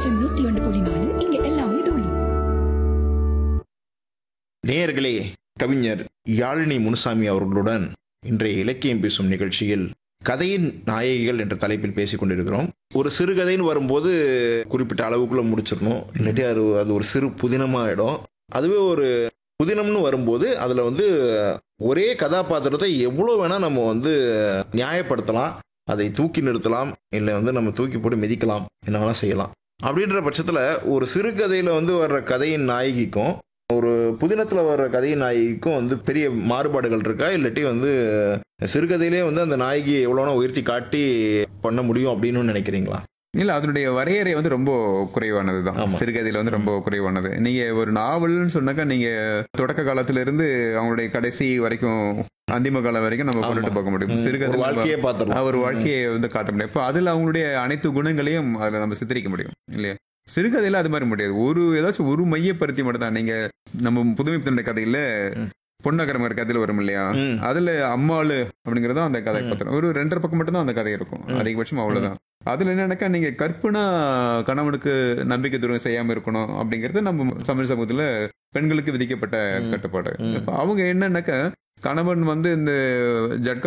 FM நூத்தி ஒன்று புள்ளி நாலு இங்க எல்லாமே தூளி நேயர்களே கவிஞர் யாழினி முனுசாமி அவர்களுடன் இன்றைய இலக்கியம் பேசும் நிகழ்ச்சியில் கதையின் நாயகிகள் என்ற தலைப்பில் பேசிக் கொண்டிருக்கிறோம் ஒரு சிறுகதைன்னு வரும்போது குறிப்பிட்ட அளவுக்குள்ள முடிச்சிடணும் இல்லாட்டி அது அது ஒரு சிறு புதினமாயிடும் அதுவே ஒரு புதினம்னு வரும்போது அதில் வந்து ஒரே கதாபாத்திரத்தை எவ்வளோ வேணால் நம்ம வந்து நியாயப்படுத்தலாம் அதை தூக்கி நிறுத்தலாம் இல்லை வந்து நம்ம தூக்கி போட்டு மிதிக்கலாம் என்ன வேணால் செய்யலாம் அப்படின்ற பட்சத்தில் ஒரு சிறுகதையில் வந்து வர்ற கதையின் நாயகிக்கும் ஒரு புதினத்தில் வர்ற கதையின் நாயகிக்கும் வந்து பெரிய மாறுபாடுகள் இருக்கா இல்லாட்டி வந்து சிறுகதையிலே வந்து அந்த நாயகியை எவ்வளோனா உயர்த்தி காட்டி பண்ண முடியும் அப்படின்னு நினைக்கிறீங்களா இல்ல அதனுடைய வரையறை வந்து ரொம்ப குறைவானது தான் ஆமா. சிறுகதையில வந்து ரொம்ப குறைவானது நீங்க ஒரு நாவல்னு சொன்னாக்கா நீங்க தொடக்க காலத்துல இருந்து அவங்களுடைய கடைசி வரைக்கும் அந்திம காலம் வரைக்கும் நம்ம ஆமா. கொண்டுட்டு போக முடியும் ம், சிறுகதை ஒரு நம்ம- வாழ்க்கையே பார்த்துடலாம் ஒரு வாழ்க்கையை வந்து காட்ட முடியும் இப்போ அதுல அவங்களுடைய அனைத்து குணங்களையும் அதுல நம்ம சித்தரிக்க முடியும் இல்லையா சிறுகதையில அது மாதிரி முடியாது ஒரு ஏதாச்சும் ஒரு மையப்படுத்தி மட்டும் தான் நீங்க நம்ம புதுமை பித்தனுடைய கதையில ம். பொன்னகரமர் கதையில வரும் இல்லையா ம். அதுல அம்மாளு அப்படிங்கறது அந்த கதை ம். பத்திரம் ஒரு ரெண்டரை பக்கம் மட்டும் தான் அந்த கதை இருக்கும் ம். அதிகபட்சம் அவ்வளவுதான் அதுல என்னன்னாக்கா நீங்க கற்பனா கணவனுக்கு நம்பிக்கை துரோகம் செய்யாம இருக்கணும் அப்படிங்கிறது நம்ம தமிழ் சமூகத்துல பெண்களுக்கு விதிக்கப்பட்ட ம். கட்டுப்பாடு ம். இப்ப அவங்க என்னன்னாக்கா கணவன் வந்து இந்த ஜட்கா